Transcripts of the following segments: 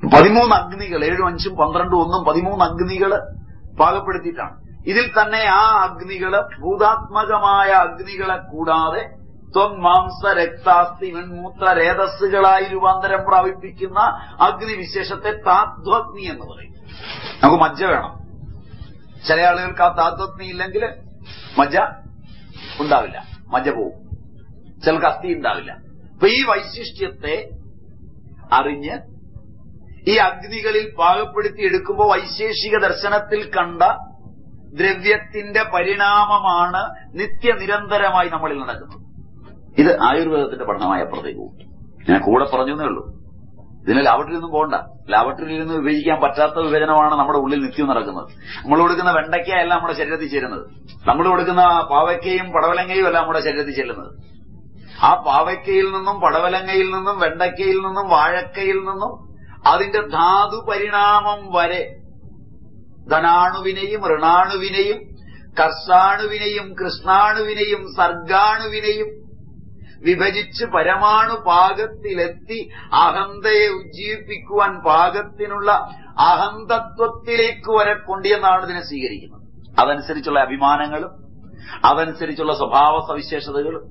പതിമൂന്ന് അഗ്നികൾ ഏഴും അഞ്ചും പന്ത്രണ്ടും ഒന്നും പതിമൂന്ന് അഗ്നികൾ പാകപ്പെടുത്തിയിട്ടാണ് ഇതിൽ തന്നെ ആ അഗ്നികള് ഭൂതാത്മകമായ അഗ്നികളെ കൂടാതെ ത്വം മാംസ രക്താസ്തി വെൺമൂത്ര രേതസ്സുകളായി രൂപാന്തരം പ്രാപിപ്പിക്കുന്ന അഗ്നിവിശേഷത്തെ താത്വഗ്നി എന്ന് പറയും നമുക്ക് മജ്ജ വേണം ചില ആളുകൾക്ക് ആ താത്വഗ്നി ഇല്ലെങ്കിൽ മജ്ജ ഉണ്ടാവില്ല മജ്ജ പോവും ചിലർക്ക് അസ്ഥി ഉണ്ടാവില്ല അപ്പൊ ഈ വൈശിഷ്ട്യത്തെ അറിഞ്ഞ് ഈ അഗ്നികളിൽ പാകപ്പെടുത്തി എടുക്കുമ്പോൾ വൈശേഷിക ദർശനത്തിൽ കണ്ട ദ്രവ്യത്തിന്റെ പരിണാമമാണ് നിത്യനിരന്തരമായി നമ്മളിൽ നടക്കുന്നത് ഇത് ആയുർവേദത്തിന്റെ പഠനമായ അപ്പുറത്തേക്ക് പോകും ഞാൻ കൂടെ പറഞ്ഞു എന്നേ ഉള്ളൂ ഇതിന് ലാബറട്ടറിയിൽ നിന്നും പോകണ്ട ലാബറട്ടറിയിൽ നിന്ന് വിഭജിക്കാൻ പറ്റാത്ത വിഭജനമാണ് നമ്മുടെ ഉള്ളിൽ നിത്യം നടക്കുന്നത് നമ്മൾ കൊടുക്കുന്ന വെണ്ടയ്ക്ക എല്ലാം നമ്മുടെ ശരീരത്തിൽ ചേരുന്നത് നമ്മൾ കൊടുക്കുന്ന പാവയ്ക്കയും പടവലങ്ങയും എല്ലാം നമ്മുടെ ശരീരത്തിൽ ചെല്ലുന്നത് ആ പാവയ്ക്കയിൽ നിന്നും പടവലങ്ങയിൽ നിന്നും വെണ്ടയ്ക്കയിൽ നിന്നും വാഴക്കയിൽ നിന്നും അതിന്റെ ധാതു പരിണാമം വരെ ധനാണുവിനെയും ഋണാണുവിനെയും കർഷാണുവിനെയും കൃഷ്ണാണുവിനെയും സർഗാണുവിനെയും വിഭജിച്ച് പരമാണു പാകത്തിലെത്തി അഹന്തയെ ഉജ്ജീവിപ്പിക്കുവാൻ പാകത്തിനുള്ള അഹന്തത്വത്തിലേക്ക് വരെ കൊണ്ടിയെന്നാണ് ഇതിനെ സ്വീകരിക്കുന്നത് അതനുസരിച്ചുള്ള അഭിമാനങ്ങളും അതനുസരിച്ചുള്ള സ്വഭാവ സവിശേഷതകളും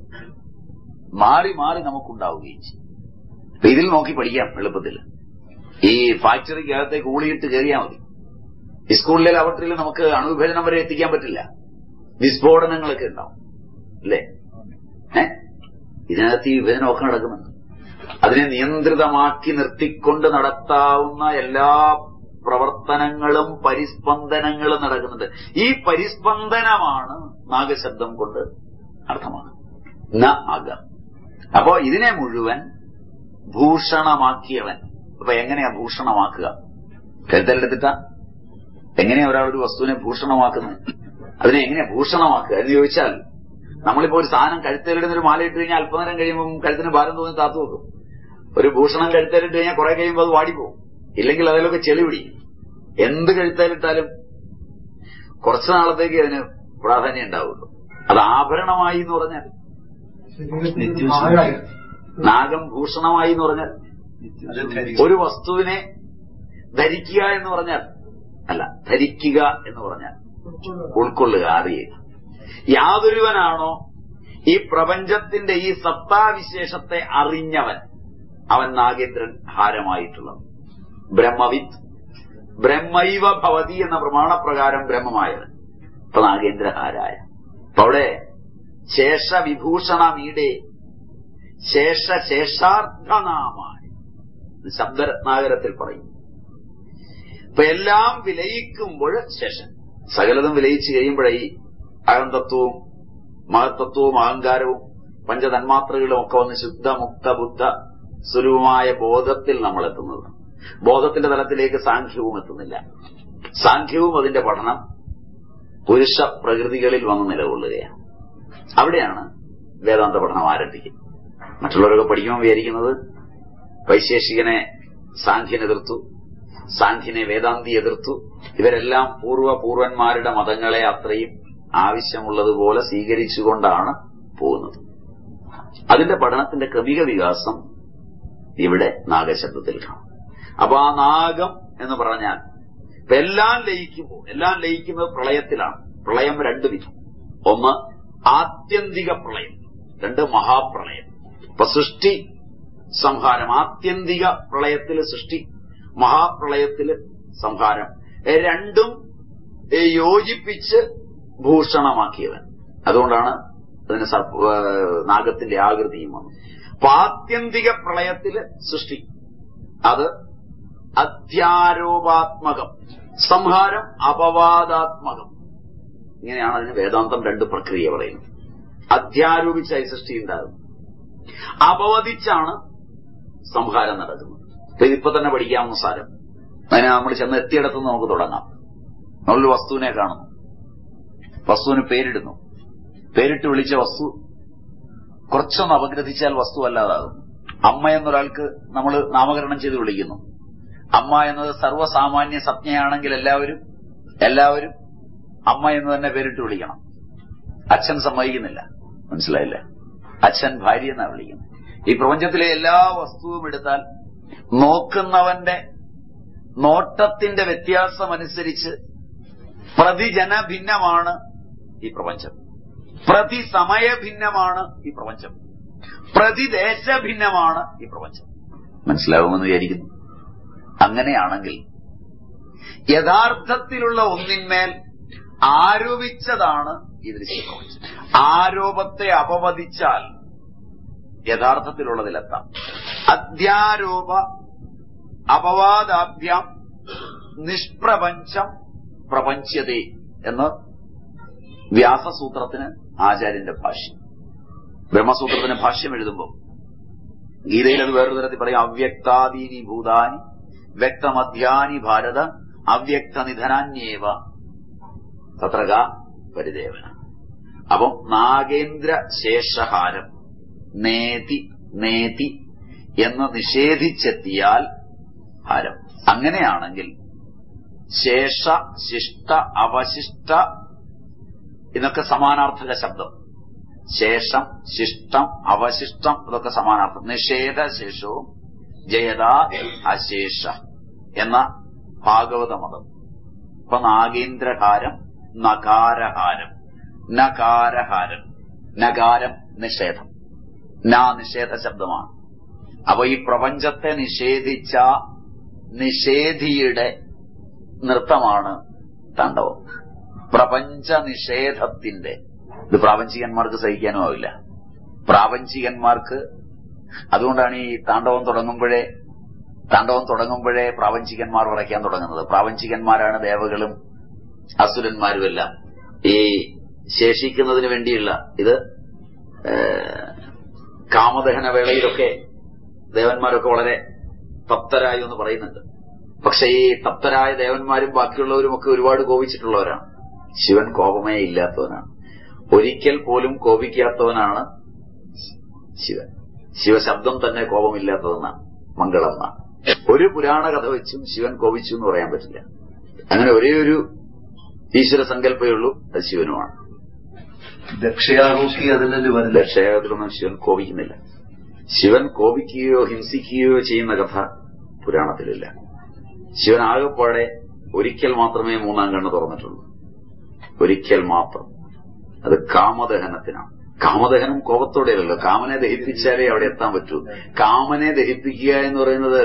മാറി മാറി നമുക്കുണ്ടാവുകയും ചെയ്യും അപ്പൊ ഇതിൽ നോക്കി പഠിക്കാം എളുപ്പത്തിൽ ഈ ഫാക്ടറിക്കകത്തേക്ക് ഊളിയിട്ട് കയറിയാൽ മതി ഈ സ്കൂളിലെ ലബോറട്ടറിയിൽ നമുക്ക് അണുവിഭജനം വരെ എത്തിക്കാൻ പറ്റില്ല വിസ്ഫോടനങ്ങളൊക്കെ ഉണ്ടാവും അല്ലേ ഏ ഇതിനകത്ത് ഈ വിഭജനമൊക്കെ നടക്കുന്നുണ്ട് അതിനെ നിയന്ത്രിതമാക്കി നിർത്തിക്കൊണ്ട് നടത്താവുന്ന എല്ലാ പ്രവർത്തനങ്ങളും പരിസ്പന്ദനങ്ങളും നടക്കുന്നുണ്ട് ഈ പരിസ്പന്ദനമാണ് നാഗശബ്ദം കൊണ്ട് അർത്ഥമാണ് ന അക അപ്പോ ഇതിനെ മുഴുവൻ ഭൂഷണമാക്കിയവൻ അപ്പൊ എങ്ങനെയാ ഭൂഷണമാക്കുക കരുതലെടുത്തിട്ട എങ്ങനെയാ ഒരാൾ ഒരു വസ്തുവിനെ ഭൂഷണമാക്കുന്നത് അതിനെ എങ്ങനെയാ ഭൂഷണമാക്കുക എന്ന് ചോദിച്ചാൽ നമ്മളിപ്പോ ഒരു സാധനം കഴുത്തേലിടുന്ന ഒരു മാല ഇട്ട് കഴിഞ്ഞാൽ അല്പനേരം കഴിയുമ്പോൾ കഴുത്തിന് ഭാരം തോന്നി താത്തു വെക്കും ഒരു ഭൂഷണം കഴുത്തേലിട്ട് കഴിഞ്ഞാൽ കുറെ കഴിയുമ്പോൾ അത് വാടിപ്പോകും ഇല്ലെങ്കിൽ അതിലൊക്കെ ചെളി പിടിക്കും എന്ത് കഴുത്തേലിട്ടാലും കുറച്ചു നാളത്തേക്ക് അതിന് പ്രാധാന്യം ഉണ്ടാവുള്ളൂ അത് ആഭരണമായി എന്ന് പറഞ്ഞാൽ നാഗം ഭൂഷണമായി എന്ന് പറഞ്ഞാൽ ഒരു വസ്തുവിനെ ധരിക്കുക എന്ന് പറഞ്ഞാൽ അല്ല ധരിക്കുക എന്ന് പറഞ്ഞാൽ ഉൾക്കൊള്ളുക അറിയുക യാതൊരുവനാണോ ഈ പ്രപഞ്ചത്തിന്റെ ഈ സത്താവിശേഷത്തെ അറിഞ്ഞവൻ അവൻ നാഗേന്ദ്രൻ ഹാരമായിട്ടുള്ളത് ബ്രഹ്മവിത്ത് ബ്രഹ്മൈവ ഭവതി എന്ന പ്രമാണപ്രകാരം ബ്രഹ്മമായവൻ ഇപ്പൊ നാഗേന്ദ്രഹാരായ അപ്പൊ അവിടെ ശേഷവിഭൂഷണമീടെ ശേഷ ശേഷാർത്ഥനാമായ ശബ്ദരത്നാകരത്തിൽ പറയും ഇപ്പൊ എല്ലാം വിലയിക്കുമ്പോൾ ശേഷൻ സകലതും വിലയിച്ചു കഴിയുമ്പോഴേ ഈ അഹന്തത്വവും മഹത്തത്വവും അഹങ്കാരവും പഞ്ചതന്മാത്രകളും ഒക്കെ വന്ന് ശുദ്ധ മുക്ത ബുദ്ധ സ്വരൂപമായ ബോധത്തിൽ നമ്മൾ എത്തുന്നത് ബോധത്തിന്റെ തലത്തിലേക്ക് സാഖ്യവും എത്തുന്നില്ല സാഖ്യവും അതിന്റെ പഠനം പുരുഷ പ്രകൃതികളിൽ വന്ന് നിലകൊള്ളുകയാണ് അവിടെയാണ് വേദാന്ത പഠനം ആരംഭിക്കുന്നത് മറ്റുള്ളവരൊക്കെ പഠിക്കുമ്പോൾ വിചാരിക്കുന്നത് വൈശേഷികനെ സാഖ്യൻ എതിർത്തു സാഖ്യനെ വേദാന്തി എതിർത്തു ഇവരെല്ലാം പൂർവ്വപൂർവന്മാരുടെ മതങ്ങളെ അത്രയും ആവശ്യമുള്ളതുപോലെ സ്വീകരിച്ചുകൊണ്ടാണ് പോകുന്നത് അതിന്റെ പഠനത്തിന്റെ ക്രമിക വികാസം ഇവിടെ നാഗശബ്ദത്തിൽ കാണും അപ്പൊ ആ നാഗം എന്ന് പറഞ്ഞാൽ ഇപ്പൊ എല്ലാം ലയിക്കുമ്പോൾ എല്ലാം ലയിക്കുന്നത് പ്രളയത്തിലാണ് പ്രളയം രണ്ടു വിധം ഒന്ന് ആത്യന്തിക പ്രളയം രണ്ട് മഹാപ്രളയം ഇപ്പൊ സൃഷ്ടി സംഹാരം ആത്യന്തിക പ്രളയത്തില് സൃഷ്ടി മഹാപ്രളയത്തില് സംഹാരം ഏ രണ്ടും ഏ യോജിപ്പിച്ച് ഭൂഷണമാക്കിയവൻ അതുകൊണ്ടാണ് അതിന് സർപ്പ ഏ, നാഗത്തിന്റെ ആകൃതിയും വന്നു അപ്പൊ ആത്യന്തിക പ്രളയത്തില് സൃഷ്ടി അത് അധ്യാരോപാത്മകം സംഹാരം അപവാദാത്മകം ഇങ്ങനെയാണ് അതിന് വേദാന്തം രണ്ട് പ്രക്രിയ പറയുന്നത് അധ്യാരോപിച്ചായി സൃഷ്ടി ഉണ്ടാകും അപവദിച്ചാണ് സംഹാരം നടക്കുന്നത് ഇപ്പൊ ഇതിപ്പോ തന്നെ പഠിക്കാവുന്ന സാരം അതിനെ നമ്മൾ ചെന്ന് എത്തിയിടത്തുനിന്ന് നമുക്ക് തുടങ്ങാം നമ്മളൊരു വസ്തുവിനെ കാണുന്നു വസ്തുവിന് പേരിടുന്നു പേരിട്ട് വിളിച്ച വസ്തു കുറച്ചൊന്ന് അപഗ്രഥിച്ചാൽ വസ്തു അല്ലാതാകും അമ്മ എന്നൊരാൾക്ക് നമ്മൾ നാമകരണം ചെയ്ത് വിളിക്കുന്നു അമ്മ എന്നത് സർവ്വസാമാന്യ സംജ്ഞയാണെങ്കിൽ എല്ലാവരും എല്ലാവരും അമ്മ എന്ന് തന്നെ പേരിട്ട് വിളിക്കണം അച്ഛൻ സമ്മതിക്കുന്നില്ല മനസ്സിലായില്ലേ അച്ഛൻ ഭാര്യ എന്നാ വിളിക്കുന്നത് ഈ പ്രപഞ്ചത്തിലെ എല്ലാ വസ്തുവും എടുത്താൽ നോക്കുന്നവന്റെ നോട്ടത്തിന്റെ വ്യത്യാസമനുസരിച്ച് പ്രതിജന ഭിന്നമാണ് ഈ പ്രപഞ്ചം പ്രതിസമയ ഭിന്നമാണ് ഈ പ്രപഞ്ചം പ്രതിദേശ ഭിന്നമാണ് ഈ പ്രപഞ്ചം മനസ്സിലാവുമെന്ന് വിചാരിക്കുന്നു അങ്ങനെയാണെങ്കിൽ യഥാർത്ഥത്തിലുള്ള ഒന്നിന്മേൽ ആരോപിച്ചതാണ് ഈ ദൃശ്യപ്രപഞ്ചം ആരോപത്തെ അപവദിച്ചാൽ യഥാർത്ഥത്തിലുള്ളതിലെത്താം അധ്യാരോപ അപവാദാഭ്യാം നിഷ്പ്രപഞ്ചം പ്രപഞ്ചതേ എന്ന് വ്യാസസൂത്രത്തിന് ആചാര്യന്റെ ഭാഷ്യം ബ്രഹ്മസൂത്രത്തിന് ഭാഷ്യം എഴുതുമ്പോൾ ഗീതയിൽ അത് വേറൊരു തരത്തിൽ പറയും അവ്യക്താദീനി ഭൂതാനി വ്യക്തമധ്യാനി ഭാരത അവ്യക്ത നിധനാന്യേവ തത്രക പരിദേവന അപ്പം നാഗേന്ദ്ര ശേഷഹാരം നേതി നേതി എന്ന് നിഷേധിച്ചെത്തിയാൽ ഹാരം അങ്ങനെയാണെങ്കിൽ ശേഷ ശിഷ്ട അവശിഷ്ട ഇതൊക്കെ സമാനാർത്ഥക ശബ്ദം ശേഷം ശിഷ്ടം അവശിഷ്ടം ഇതൊക്കെ സമാനാർത്ഥം നിഷേധശേഷവും ജയത അശേഷ എന്ന ഭാഗവത മതം ഇപ്പൊ നാഗേന്ദ്രഹാരം നകാരഹാരം നകാരഹാരം നകാരം നിഷേധം നാ നിഷേധ ശബ്ദമാണ് അപ്പൊ ഈ പ്രപഞ്ചത്തെ നിഷേധിച്ച നിഷേധിയുടെ നൃത്തമാണ് താണ്ഡവം പ്രപഞ്ച നിഷേധത്തിന്റെ ഇത് പ്രാപഞ്ചികന്മാർക്ക് സഹിക്കാനും ആവില്ല പ്രാപഞ്ചികന്മാർക്ക് അതുകൊണ്ടാണ് ഈ താണ്ഡവം തുടങ്ങുമ്പോഴേ താണ്ഡവം തുടങ്ങുമ്പോഴേ പ്രാപഞ്ചികന്മാർ വിറയ്ക്കാൻ തുടങ്ങുന്നത് പ്രാപഞ്ചികന്മാരാണ് ദേവകളും അസുരന്മാരുമെല്ലാം ഈ ശേഷിക്കുന്നതിന് വേണ്ടിയുള്ള ഇത് കാമദഹന വേളയിലൊക്കെ ദേവന്മാരൊക്കെ വളരെ തപ്തരായി എന്ന് പറയുന്നുണ്ട് പക്ഷെ ഈ തപ്തരായ ദേവന്മാരും ബാക്കിയുള്ളവരും ഒക്കെ ഒരുപാട് കോപിച്ചിട്ടുള്ളവരാണ് ശിവൻ കോപമേ ഇല്ലാത്തവനാണ് ഒരിക്കൽ പോലും കോപിക്കാത്തവനാണ് ശിവൻ ശിവശബ്ദം തന്നെ കോപമില്ലാത്തതെന്നാണ് മംഗളമെന്നാണ് ഒരു പുരാണ കഥ വെച്ചും ശിവൻ കോപിച്ചു എന്ന് പറയാൻ പറ്റില്ല അങ്ങനെ ഒരേ ഒരു ഈശ്വര സങ്കല്പമേ ഉള്ളൂ അത് ശിവനുമാണ് ദക്ഷയാറൂക്കി അതിലല്ലേ വരുന്നത് ദക്ഷയാഗത്തിലൊന്നും ശിവൻ കോപിക്കുന്നില്ല ശിവൻ കോപിക്കുകയോ ഹിംസിക്കുകയോ ചെയ്യുന്ന കഥ പുരാണത്തിലില്ല ശിവൻ ആകെപ്പാടെ ഒരിക്കൽ മാത്രമേ മൂന്നാം കണ്ണ് തുറന്നിട്ടുള്ളൂ ഒരിക്കൽ മാത്രം അത് കാമദഹനത്തിനാണ് കാമദഹനം കോപത്തോടെയല്ലോ കാമനെ ദഹിപ്പിച്ചാലേ അവിടെ എത്താൻ പറ്റൂ കാമനെ ദഹിപ്പിക്കുക എന്ന് പറയുന്നത്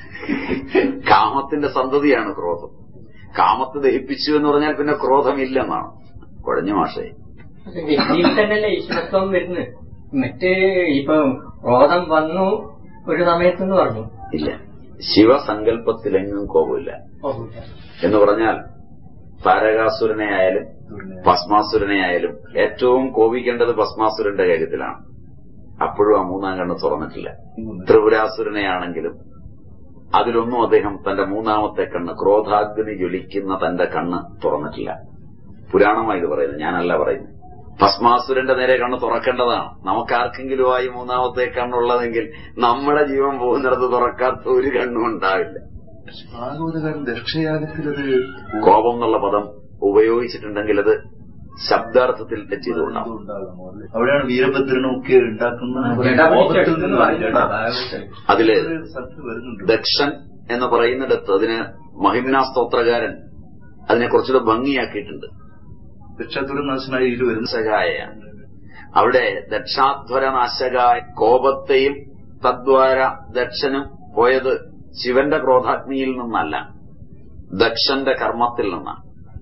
കാമത്തിന്റെ സന്തതിയാണ് ക്രോധം കാമത്തെ ദഹിപ്പിച്ചു എന്ന് പറഞ്ഞാൽ പിന്നെ ക്രോധമില്ലെന്നാണ് കുഴഞ്ഞ മാഷേ വ്യക്തിയിൽ തന്നെയല്ലേ ഈശ്വരത്വം വരുന്നത് മറ്റ് ഇപ്പൊ ക്രോധം വന്നു ഒരു സമയത്തെന്ന് പറഞ്ഞു ഇല്ല ശിവസങ്കല്പത്തിലെങ്ങും കോപമില്ല പോകില്ല. എന്ന് പറഞ്ഞാൽ താരകാസുരനെ ആയാലും ഭസ്മാസുരനെ ആയാലും ഏറ്റവും കോപിക്കേണ്ടത് ഭസ്മാസുരന്റെ കാര്യത്തിലാണ് അപ്പോഴും ആ മൂന്നാം കണ്ണ് തുറന്നിട്ടില്ല ത്രിപുരാസുരനെയാണെങ്കിലും അതിലൊന്നും അദ്ദേഹം തന്റെ മൂന്നാമത്തെ കണ്ണ് ക്രോധാഗ്നി ജ്വലിക്കുന്ന തന്റെ കണ്ണ് തുറന്നിട്ടില്ല പുരാണമായി ഇത് പറയുന്നത് ഞാനല്ല പറയുന്നത് ഭസ്മാസുരന്റെ നേരെ കണ്ണ് തുറക്കേണ്ടതാണ് നമുക്കാർക്കെങ്കിലും ആയി മൂന്നാമത്തെ കണ്ണുള്ളതെങ്കിൽ നമ്മുടെ ജീവൻ പോകുന്നിടത്ത് തുറക്കാത്ത ഒരു കണ്ണും ഉണ്ടാവില്ല ഭാഗവതകാരൻ ദക്ഷയാഗത്തിലത് കോപം എന്നുള്ള പദം ഉപയോഗിച്ചിട്ടുണ്ടെങ്കിൽ അത് ശബ്ദാർത്ഥത്തിൽ തെറ്റിയതുകൊണ്ടാണ് ഉണ്ടാകുമോ അല്ലേ? അവിടെയാണ് വീരഭദ്രനും ഒക്കെ ഉണ്ടാക്കുന്ന ജടാപിടിച്ചെടുത്തു കോപത്തിൽ നിന്ന് പറയുന്നുണ്ട്. ജട. അതില് ഒരു സ്ഥലത്ത് വരുന്നുണ്ട് ദക്ഷൻ എന്ന് പറയുന്നിടത്ത് അതിന് മഹിമ്നാ സ്തോത്രകാരൻ അതിനെ കുറച്ചുകൂടെ ഭംഗിയാക്കിയിട്ടുണ്ട് ദക്ഷാതുരനാശനായി ഇതിൽ വരുന്ന നാശകായയാണ് അവിടെ ദക്ഷാധ്വര നാശകായ കോപത്തെയും തദ്വാര ദക്ഷനും പോയത് ശിവന്റെ ക്രോധാഗ്നിയിൽ നിന്നല്ല ദക്ഷന്റെ കർമ്മത്തിൽ നിന്നാണ്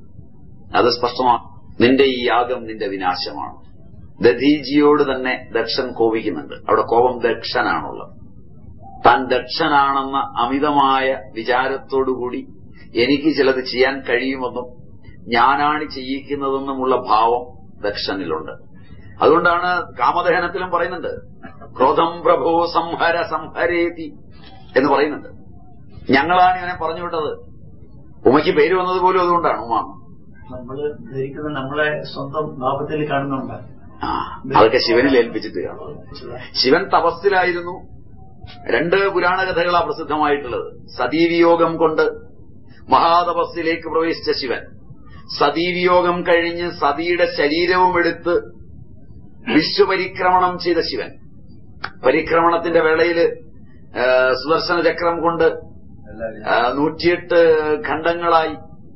അത് സ്പഷ്ടമാണ് നിന്റെ ഈ യാഗം നിന്റെ വിനാശമാണ് ദധീജിയോട് തന്നെ ദക്ഷൻ കോപിക്കുന്നുണ്ട് അവിടെ കോപം ദക്ഷനാണുള്ളത് താൻ ദക്ഷനാണെന്ന അമിതമായ വിചാരത്തോടുകൂടി എനിക്ക് ചിലത് ചെയ്യാൻ കഴിയുമെന്നും ഞാനാണ് ചെയ്യിക്കുന്നതെന്നുമുള്ള ഭാവം ദക്ഷനിലുണ്ട് അതുകൊണ്ടാണ് കാമദഹനത്തിലും പറയുന്നുണ്ട് ക്രോധം പ്രഭോ സംഹര സംഹരേതി എന്ന് പറയുന്നുണ്ട് ഞങ്ങളാണ് ഇവനെ പറഞ്ഞു വിട്ടത് ഉമയ്ക്ക് പേര് വന്നത് പോലും അതുകൊണ്ടാണ് ഉമ നമ്മള് ധരിക്കുന്ന നമ്മളെ സ്വന്തം ലാഭത്തിൽ കാണുന്നുണ്ട് ആ അതൊക്കെ ശിവനിൽ ഏൽപ്പിച്ചിട്ട് കാണും ശിവൻ തപസ്സിലായിരുന്നു രണ്ട് പുരാണ കഥകളാ പ്രസിദ്ധമായിട്ടുള്ളത് സതീവിയോഗം കൊണ്ട് മഹാതപസ്സിലേക്ക് പ്രവേശിച്ച ശിവൻ സതീവിയോഗം കഴിഞ്ഞ് സതിയുടെ ശരീരവും എടുത്ത് വിശ്വപരിക്രമണം ചെയ്ത ശിവൻ പരിക്രമണത്തിന്റെ വേളയിൽ സുദർശന ചക്രം കൊണ്ട് എല്ലാവരും ആ, നൂറ്റിയെട്ട് ഖണ്ഡങ്ങളായി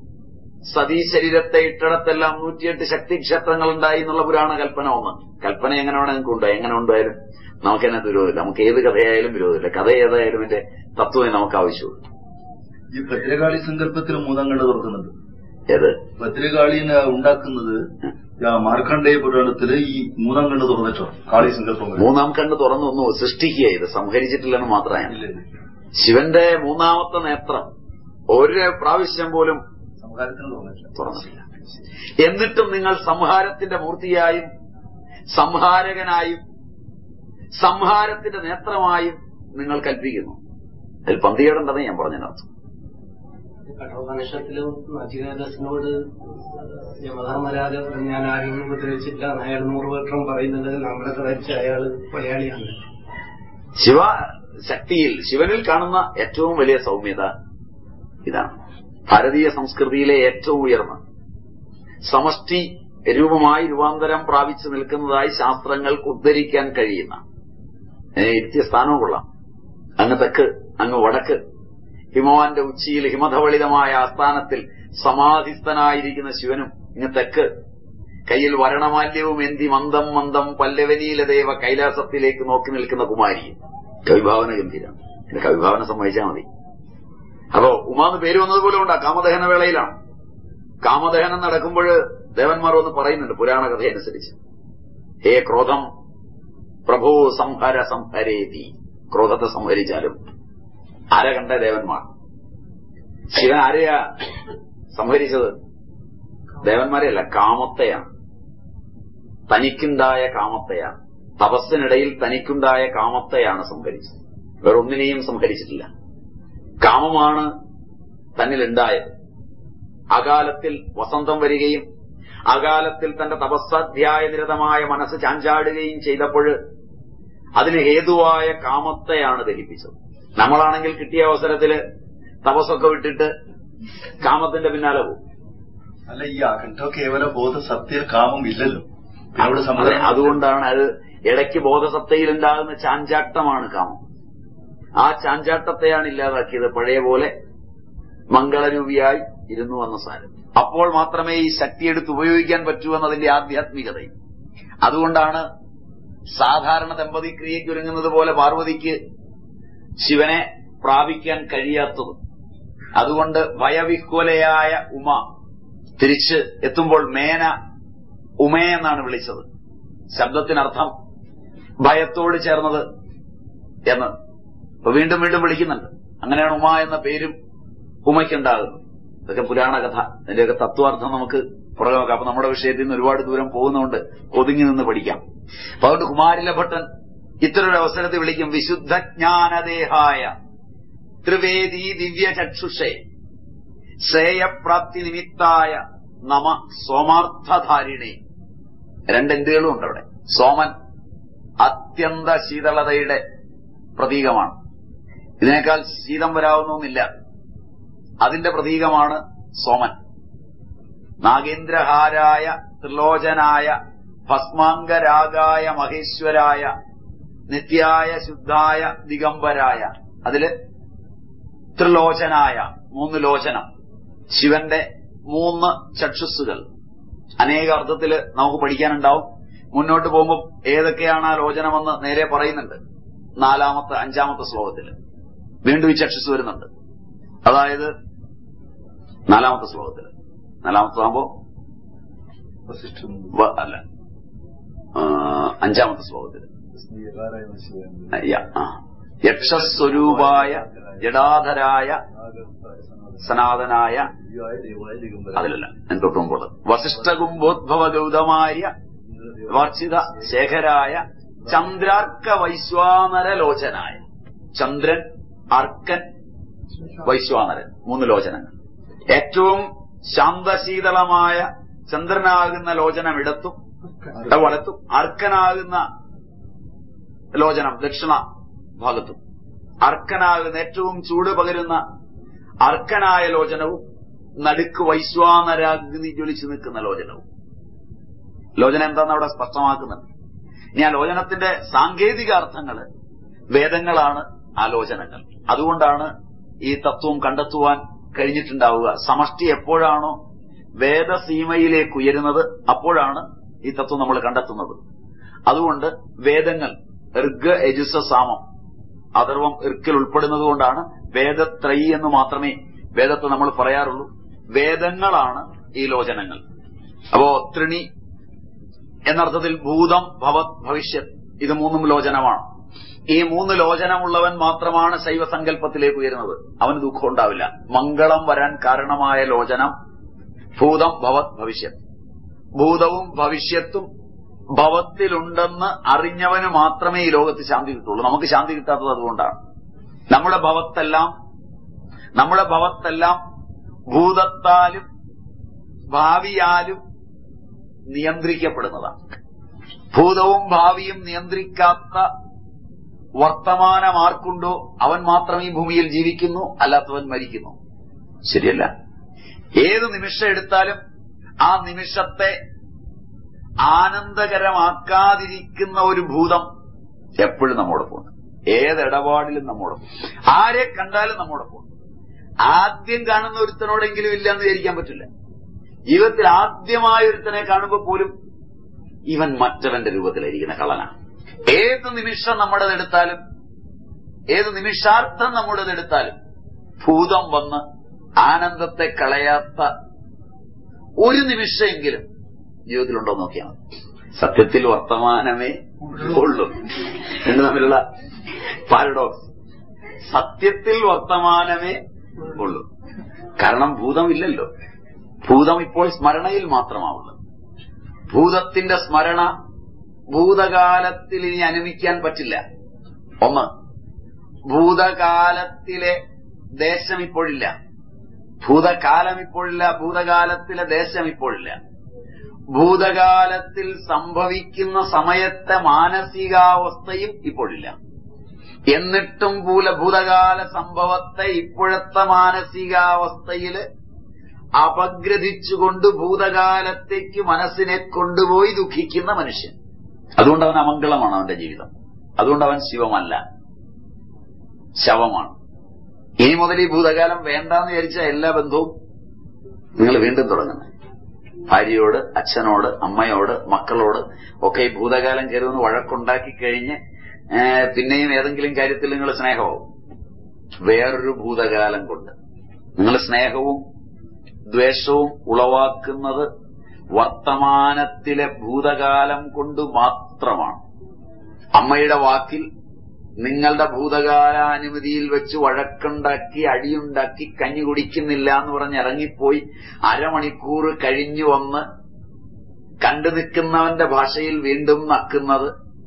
സതീ ശരീരത്തെ ഇട്ടിടത്തെല്ലാം നൂറ്റിയെട്ട് ശക്തി ക്ഷേത്രങ്ങൾ ഉണ്ടായി എന്നുള്ള പുരാണ കൽപ്പന ഒന്ന് കൽപ്പന എങ്ങനെ വേണം നിങ്ങൾക്ക് ഉണ്ടായി എങ്ങനെ ഉണ്ടായാലും നമുക്ക് അതിനകത്ത് വിരോധമില്ല നമുക്ക് ഏത് കഥയായാലും വിരോധമില്ല കഥ ഏതായാലും എന്റെ തത്വമേ നമുക്ക് ആവശ്യമുള്ളൂ ഈ ഭദ്രകാളി സങ്കല്പത്തിൽ മൂന്നാം കണ്ണ് തുറക്കുന്നുണ്ട് ഏത് ഭദ്രകാളിനെ ഉണ്ടാക്കുന്നത് ആ മാർക്കണ്ഡേയ പുരാണത്തില് ഈ മൂന്നാം കണ്ണ് തുറന്നിട്ടോ കാളി സങ്കല്പം വരും. മൂന്നാം കണ്ണ് തുറന്നൊന്നു സൃഷ്ടിക്കുക ഇത് സംഹരിച്ചിട്ടില്ലെന്ന് മാത്രമാണ് ഇല്ല, ഇല്ല. ശിവന്റെ മൂന്നാമത്തെ നേത്രം ഒരു പ്രാവശ്യം പോലും സംഹാരത്തിന് തുറന്നിട്ടില്ല തുറന്നിട്ടില്ല എന്നിട്ടും നിങ്ങൾ സംഹാരത്തിന്റെ മൂർത്തിയായും സംഹാരകനായും സംഹാരത്തിന്റെ നേത്രമായും നിങ്ങൾ കൽപ്പിക്കുന്നു അതിൽ പന്തികേടുണ്ടെന്ന് ഞാൻ പറഞ്ഞതിനർത്ഥം കഠോപനിഷത്തിലും നചികേതസിനോട് യമധർമ്മരാജ ഞാൻ ആരെയും ഉപദ്രവിച്ചില്ല എന്ന് അയാൾ നൂറ് വട്ടം പറയുന്നത് നമ്മളൊക്കെ ധരിച്ച അയാൾ മലയാളിയാണ് ശിവ ശക്തിയിൽ ശിവനിൽ കാണുന്ന ഏറ്റവും വലിയ സൗമ്യത ഇതാണ് ഭാരതീയ സംസ്കൃതിയിലെ ഏറ്റവും ഉയർന്ന സമഷ്ടി രൂപമായി രൂപാന്തരം പ്രാപിച്ചു നിൽക്കുന്നതായി ശാസ്ത്രങ്ങൾക്ക് ഉദ്ധരിക്കാൻ കഴിയുന്ന ഏ, ഇരുത്തിയ സ്ഥാനവും കൊള്ളാം അങ്ങ് തെക്ക് അങ്ങ് വടക്ക് ഹിമവാന്റെ ഉച്ചിയിൽ ഹിമധവളിതമായ ആസ്ഥാനത്തിൽ സമാധിസ്ഥനായിരിക്കുന്ന ശിവനും ഇങ്ങ് തെക്ക് കയ്യിൽ വരണമാല്യവും എന്തി മന്ദം മന്ദം പല്ലവനീലദേവ കൈലാസത്തിലേക്ക് നോക്കി നിൽക്കുന്ന കുമാരി കവിഭാവന ഗംഭീരം എന്റെ കവിഭാവന സമ്മതിച്ചാൽ മതി അപ്പോ ഉമാന്ന് പേര് വന്നതുപോലെ ഉണ്ടാ കാമദഹന വേളയിലാണ് കാമദഹനം നടക്കുമ്പോൾ ദേവന്മാർ ഒന്ന് പറയുന്നുണ്ട് പുരാണ കഥയനുസരിച്ച് ഹേ ക്രോധം പ്രഭോ സംഹര സംഹരേതി ക്രോധത്തെ സംഹരിച്ചാലും ആര കണ്ട ദേവന്മാർ ശിവൻ ആരെയാ സംഹരിച്ചത് ദേവന്മാരെയല്ല കാമത്തെയാണ് തനിക്കുണ്ടായ കാമത്തെയാണ് തപസ്സിനിടയിൽ തനിക്കുണ്ടായ കാമത്തെയാണ് സംഹരിച്ചത് വേറൊന്നിനെയും സംഹരിച്ചിട്ടില്ല കാമമാണ് തന്നിലുണ്ടായത് അകാലത്തിൽ വസന്തം വരികയും അകാലത്തിൽ തന്റെ തപസ്സാധ്യായ നിരതമായ മനസ്സ് ചാഞ്ചാടുകയും ചെയ്തപ്പോൾ അതിന് ഹേതുവായ കാമത്തെയാണ് ദഹിപ്പിച്ചത് നമ്മളാണെങ്കിൽ കിട്ടിയ അവസരത്തില് തപസ്സൊക്കെ വിട്ടിട്ട് കാമത്തിന്റെ പിന്നാലെ പോകും അല്ല ഈ അഖണ്ഡ കേവല ബോധ സത്യ കാമം ഇല്ലല്ലോ പിന്നെ അവിടെ അതെ, സമാധാനം അതുകൊണ്ടാണ് അത് ഇടയ്ക്ക് ബോധസത്തയിൽ ഉണ്ടാകുന്ന ചാഞ്ചാട്ടമാണ് കാമം ആ ചാഞ്ചാട്ടത്തെയാണ് ഇല്ലാതാക്കിയത് പഴയ പോലെ മംഗളരൂപിയായി ഇരുന്നു വന്ന സാരം അപ്പോൾ മാത്രമേ ഈ ശക്തി എടുത്ത് ഉപയോഗിക്കാൻ പറ്റൂ എന്നതിന്റെ ആധ്യാത്മികതയും അതുകൊണ്ടാണ് സാധാരണ ദമ്പതി ക്രിയയ്ക്ക് ഒരുങ്ങുന്നത് പോലെ പാർവതിക്ക് ശിവനെ പ്രാപിക്കാൻ കഴിയാത്തത് അതുകൊണ്ട് ഭയവിഹ്വലയായ ഉമ തിരിച്ച് എത്തുമ്പോൾ മേന ഉമേ എന്നാണ് വിളിച്ചത് ശബ്ദത്തിനർത്ഥം ഭയത്തോട് ചേർന്നത് എന്ന് ഇപ്പൊ വീണ്ടും വീണ്ടും വിളിക്കുന്നുണ്ട് അങ്ങനെയാണ് ഉമ എന്ന പേരും ഉമയ്ക്കുണ്ടാകുന്നത് ഇതൊക്കെ പുരാണ കഥ അതിന്റെയൊക്കെ തത്വാർത്ഥം നമുക്ക് പുറകെ നോക്കാം അപ്പൊ നമ്മുടെ വിഷയത്തിൽ നിന്ന് ഒരുപാട് ദൂരം പോകുന്നതുകൊണ്ട് ഒതുങ്ങി നിന്ന് പഠിക്കാം അപ്പൊ അതുകൊണ്ട് കുമാരിലഭട്ടൻ ഇത്തരൊരു അവസരത്തിൽ വിളിക്കും വിശുദ്ധജ്ഞാനദേഹായ ത്രിവേദി ദിവ്യചക്ഷുഷേ ശ്രേയപ്രാപ്തി നിമിത്തായ നമ സോമാർത്ഥധാരിണേ രണ്ടെന്തുകളും ഉണ്ട് അവിടെ സോമൻ അത്യന്ത ശീതളതയുടെ പ്രതീകമാണ് ഇതിനേക്കാൾ ശീതം വരാവുന്നൊന്നില്ല അതിന്റെ പ്രതീകമാണ് സോമൻ നാഗേന്ദ്രഹാരായ ത്രിലോചനായ ഭസ്മാംഗരാഗായ മഹേശ്വരായ നിത്യായ ശുദ്ധായ ദിഗംബരായ അതില് ത്രിലോചനായ മൂന്ന് ലോചനം ശിവന്റെ മൂന്ന് ചക്ഷുസ്സുകൾ അനേക അർത്ഥത്തില് നമുക്ക് പഠിക്കാനുണ്ടാവും മുന്നോട്ട് പോകുമ്പോൾ ഏതൊക്കെയാണ് ആ ലോചനമെന്ന് നേരെ പറയുന്നുണ്ട് നാലാമത്തെ അഞ്ചാമത്തെ ശ്ലോകത്തില് വീണ്ടും ഈ ചക്ഷുസ് വരുന്നുണ്ട് അതായത് നാലാമത്തെ ശ്ലോകത്തില് നാലാമത്താകുമ്പോ വസിഷ്ഠൻ വ- അല്ല ആ, അഞ്ചാമത്തെ ശ്ലോകത്തില് സ്നേഹാരായ ശിവൻ യ, ആ. യക്ഷസ്വരൂപായ ജഡാധരായ നാഗസ്ഥായ സനാതന സനാതനായ ദിവ്യായ ദേവായ ദിഗംബര അതിലല്ല ഞാൻ തൊട്ട് മുമ്പുള്ളത് വസിഷ്ഠകുംഭോദ്ഭവ ഗൗതമാര്യ വർഷിത ശേഖരായ ചന്ദ്രാർക്ക വൈശ്വാനര ലോചനായ ചന്ദ്രൻ അർക്കൻ വൈശ്വാനരൻ മൂന്ന് ലോചനങ്ങൾ ഏറ്റവും ശാന്തശീതളമായ ചന്ദ്രനാകുന്ന ലോചനം ഇടത്തും ഇട വലത്തും അർക്കനാകുന്ന ലോചനം ദക്ഷിണ ഭാഗത്തും അർക്കനാകുന്ന ഏറ്റവും ചൂട് പകരുന്ന അർക്കനായ ലോചനവും നടുക്ക് വൈശ്വാനരാഗ്നി ജ്വലിച്ചു നിൽക്കുന്ന ലോചനവും ലോചന എന്താന്ന് അവിടെ സ്പഷ്ടമാക്കുന്നുണ്ട് ഇനി ആ ലോചനത്തിന്റെ സാങ്കേതിക അർത്ഥങ്ങള് വേദങ്ങളാണ് ആലോചനകൾ അതുകൊണ്ടാണ് ഈ തത്വം കണ്ടെത്തുവാൻ കഴിഞ്ഞിട്ടുണ്ടാവുക സമഷ്ടി എപ്പോഴാണോ വേദസീമയിലേക്ക് ഉയരുന്നത് അപ്പോഴാണ് ഈ തത്വം നമ്മൾ കണ്ടെത്തുന്നത് അതുകൊണ്ട് വേദങ്ങൾ ഋഗ് യജുസ സാമം അഥർവം ഇർക്കിൽ ഉൾപ്പെടുന്നത് കൊണ്ടാണ് വേദത്രയി എന്ന് മാത്രമേ വേദത്തെ നമ്മൾ പറയാറുള്ളൂ വേദങ്ങളാണ് ഈ ലോചനങ്ങൾ അപ്പോ ത്രിണി എന്നർത്ഥത്തിൽ ഭൂതം ഭവത് ഭവിഷ്യത് ഇത് മൂന്നും ലോചനമാണ് ഈ മൂന്ന് ലോചനമുള്ളവൻ മാത്രമാണ് ശൈവസങ്കല്പത്തിലേക്ക് ഉയരുന്നത് അവന് ദുഃഖം ഉണ്ടാവില്ല മംഗളം വരാൻ കാരണമായ ലോചനം ഭൂതം ഭവത് ഭവിഷ്യത് ഭൂതവും ഭവിഷ്യത്തും ഭവത്തിലുണ്ടെന്ന് അറിഞ്ഞവന് മാത്രമേ ഈ ലോകത്ത് ശാന്തി കിട്ടുള്ളൂ നമുക്ക് ശാന്തി കിട്ടാത്തത് അതുകൊണ്ടാണ് നമ്മുടെ ഭവത്തെല്ലാം നമ്മുടെ ഭവത്തെല്ലാം ഭൂതത്താലും ഭാവിയാലും നിയന്ത്രിക്കപ്പെടുന്നതാണ് ഭൂതവും ഭാവിയും നിയന്ത്രിക്കാത്ത വർത്തമാനം ആർക്കുണ്ടോ അവൻ മാത്രം ഈ ഭൂമിയിൽ ജീവിക്കുന്നു അല്ലാത്തവൻ മരിക്കുന്നു ശരിയല്ല ഏത് നിമിഷം എടുത്താലും ആ നിമിഷത്തെ ആനന്ദകരമാക്കാതിരിക്കുന്ന ഒരു ഭൂതം എപ്പോഴും നമ്മോടൊപ്പം ഉണ്ട് ഏതിടപാടിലും നമ്മോടൊപ്പം ആരെ കണ്ടാലും നമ്മോടൊപ്പം ഉണ്ട് ആദ്യം കാണുന്ന ഒരുത്തനോടെങ്കിലും ഇല്ല എന്ന് വിചാരിക്കാൻ പറ്റില്ല ജീവിതത്തിൽ ആദ്യമായ ഒരുത്തനെ കാണുമ്പോൾ പോലും ഇവൻ മറ്റവന്റെ രൂപത്തിലായിരിക്കുന്ന കള്ളനാണ് ഏത് നിമിഷം നമ്മുടേതെടുത്താലും ഏത് നിമിഷാർത്ഥം നമ്മുടേതെടുത്താലും ഭൂതം വന്ന് ആനന്ദത്തെ കളയാത്ത ഒരു നിമിഷമെങ്കിലും ജീവിതത്തിലുണ്ടോ എന്ന് നോക്കിയാൽ മതി സത്യത്തിൽ വർത്തമാനമേ ഉള്ളൂ രണ്ടു തമ്മിലുള്ള പാരഡോക്സ് സത്യത്തിൽ വർത്തമാനമേ ഉള്ളൂ കാരണം ഭൂതമില്ലല്ലോ ഭൂതം ഇപ്പോൾ സ്മരണയിൽ മാത്രമാവുള്ളത് ഭൂതത്തിന്റെ സ്മരണ ഭൂതകാലത്തിൽ ഇനി അനുമിക്കാൻ പറ്റില്ല ഒന്ന് ഭൂതകാലത്തിലെ ദേശം ഇപ്പോഴില്ല ഭൂതകാലം ഇപ്പോഴില്ല ഭൂതകാലത്തിലെ ദേശം ഇപ്പോഴില്ല ഭൂതകാലത്തിൽ സംഭവിക്കുന്ന സമയത്തെ മാനസികാവസ്ഥയും ഇപ്പോഴില്ല എന്നിട്ടും ഭൂല ഭൂതകാല സംഭവത്തെ ഇപ്പോഴത്തെ മാനസികാവസ്ഥയില് അപഗ്രഥിച്ചുകൊണ്ട് ഭൂതകാലത്തേക്ക് മനസ്സിനെ കൊണ്ടുപോയി ദുഃഖിക്കുന്ന മനുഷ്യൻ അതുകൊണ്ട് അവൻ അമംഗളമാണ് അവന്റെ ജീവിതം അതുകൊണ്ട് അവൻ ശിവമല്ല ശവമാണ് ഇനി മുതൽ ഈ ഭൂതകാലം വേണ്ടാന്ന് വിചാരിച്ച എല്ലാ ബന്ധവും നിങ്ങൾ വീണ്ടും തുടങ്ങുന്നത് ഭാര്യയോട് അച്ഛനോട് അമ്മയോട് മക്കളോട് ഒക്കെ ഈ ഭൂതകാലം കയറുമെന്ന് വഴക്കുണ്ടാക്കി കഴിഞ്ഞ് ഏഹ്, പിന്നെയും ഏതെങ്കിലും കാര്യത്തിൽ നിങ്ങൾ സ്നേഹമാവും വേറൊരു ഭൂതകാലം കൊണ്ട് നിങ്ങൾ സ്നേഹവും ദ്വേഷവും ഉളവാക്കുന്നത് വർത്തമാനത്തിലെ ഭൂതകാലം കൊണ്ട് മാത്രമാണ് അമ്മയുടെ വാക്കിൽ നിങ്ങളുടെ ഭൂതകാലാനുമതിയിൽ വെച്ച് വഴക്കുണ്ടാക്കി അടിയുണ്ടാക്കി കഞ്ഞി കുടിക്കുന്നില്ല എന്ന് പറഞ്ഞ് ഇറങ്ങിപ്പോയി അരമണിക്കൂർ കഴിഞ്ഞു വന്ന് കണ്ടു നിൽക്കുന്നവന്റെ ഭാഷയിൽ വീണ്ടും നക്കുന്നത്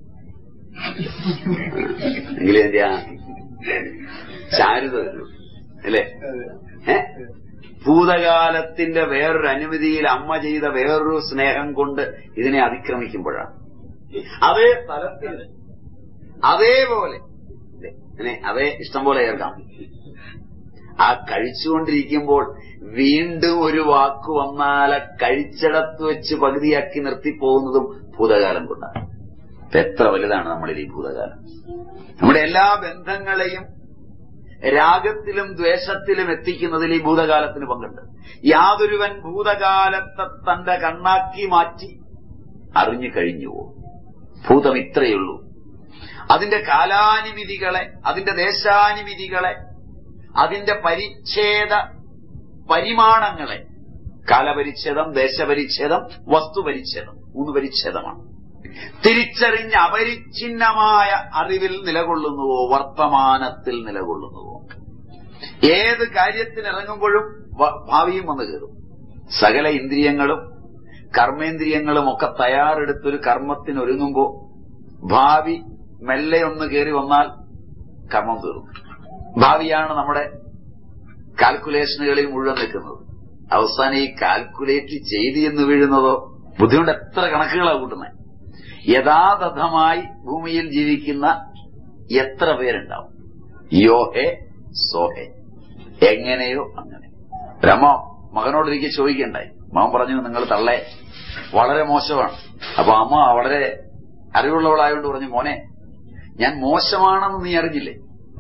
എങ്കിലും എന്റെ ആ ചാരുത വരൂ അല്ലേ ഏ ഭൂതകാലത്തിന്റെ വേറൊരു അനുമതിയിൽ അമ്മ ചെയ്ത വേറൊരു സ്നേഹം കൊണ്ട് ഇതിനെ അതിക്രമിക്കുമ്പോഴാണ് അതേ സ്ഥലത്തിൽ അതേപോലെ ഇല്ലേ? ഇങ്ങനെ അതേ ഇഷ്ടം പോലെ കേൾക്കാം ആ കഴിച്ചുകൊണ്ടിരിക്കുമ്പോൾ വീണ്ടും ഒരു വാക്ക് വന്നാല് കഴിച്ചിടത്ത് വെച്ച് പകുതിയാക്കി നിർത്തിപ്പോകുന്നതും ഭൂതകാലം കൊണ്ടാണ് ഇപ്പൊ എത്ര വലുതാണ് നമ്മളിൽ ഈ ഭൂതകാലം നമ്മുടെ എല്ലാ ബന്ധങ്ങളെയും രാഗത്തിലും ദ്വേഷത്തിലും എത്തിക്കുന്നതിൽ ഈ ഭൂതകാലത്തിന് പങ്കുണ്ട് യാതൊരുവൻ ഭൂതകാലത്തെ തന്റെ കണ്ണാക്കി മാറ്റി അറിഞ്ഞു കഴിഞ്ഞുവോ ഭൂതം ഇത്രയുള്ളൂ അതിന്റെ കാലാനിമിതികളെ അതിന്റെ ദേശാനിമിതികളെ അതിന്റെ പരിച്ഛേദ പരിമാണങ്ങളെ കാലപരിച്ഛേദം ദേശപരിച്ഛേദം വസ്തുപരിച്ഛേദം മൂന്ന് പരിച്ഛേദമാണ് തിരിച്ചറിഞ്ഞ് അപരിച്ഛിന്നമായ അറിവിൽ നിലകൊള്ളുന്നുവോ വർത്തമാനത്തിൽ നിലകൊള്ളുന്നുവോ ഏത് കാര്യത്തിനിറങ്ങുമ്പോഴും വ- ഭാവിയും വന്നു കയറും സകല ഇന്ദ്രിയങ്ങളും കർമ്മേന്ദ്രിയങ്ങളും ഒക്കെ തയ്യാറെടുത്തൊരു കർമ്മത്തിന് ഒരുങ്ങുമ്പോ ഭാവി മെല്ലെ ഒന്ന് കയറി വന്നാൽ കർമ്മം തീർന്നു ഭാവിയാണ് നമ്മുടെ കാൽക്കുലേഷനുകളിൽ മുഴുവൻ നിൽക്കുന്നത് അവസാനം ഈ കാൽക്കുലേറ്റ് ചെയ്ത് എന്ന് വീഴുന്നതോ ബുദ്ധിമുട്ട് എത്ര കണക്കുകളാണ് കൂട്ടുന്നത് യഥാതഥമായി ഭൂമിയിൽ ജീവിക്കുന്ന എത്ര പേരുണ്ടാവും യോഹെ സോഹെ എങ്ങനെയോ അങ്ങനെ രമ മകനോടൊരിക്കൽ ചോദിക്കണ്ടായി മകൻ പറഞ്ഞു നിങ്ങൾ തള്ളേ വളരെ മോശമാണ് അപ്പൊ അമ്മ വളരെ അറിവുള്ളവളായോണ്ട് പറഞ്ഞു മോനെ ഞാൻ മോശമാണെന്ന് നീ അറിഞ്ഞില്ലേ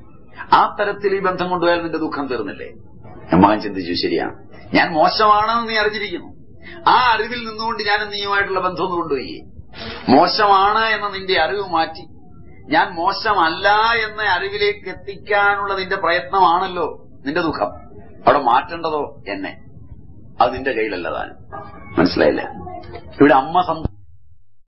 ആ തരത്തിൽ ഈ ബന്ധം കൊണ്ടുപോയാൽ നിന്റെ ദുഃഖം തീർന്നില്ലേ ഞാൻ മകൻ ചിന്തിച്ചു ശരിയാണ് ഞാൻ മോശമാണെന്ന് നീ അറിഞ്ഞിരിക്കുന്നു ആ അറിവിൽ നിന്നുകൊണ്ട് ഞാൻ നീയുമായിട്ടുള്ള ബന്ധം ഒന്ന് കൊണ്ടുപോയി മോശമാണ് എന്ന നിന്റെ അറിവ് മാറ്റി ഞാൻ മോശമല്ല എന്ന അറിവിലേക്ക് എത്തിക്കാനുള്ള നിന്റെ പ്രയത്നമാണല്ലോ നിന്റെ ദുഃഖം അവിടെ മാറ്റേണ്ടതോ എന്നെ അത് നിന്റെ കയ്യിലല്ല താൻ മനസ്സിലായില്ല ഇവിടെ അമ്മ സം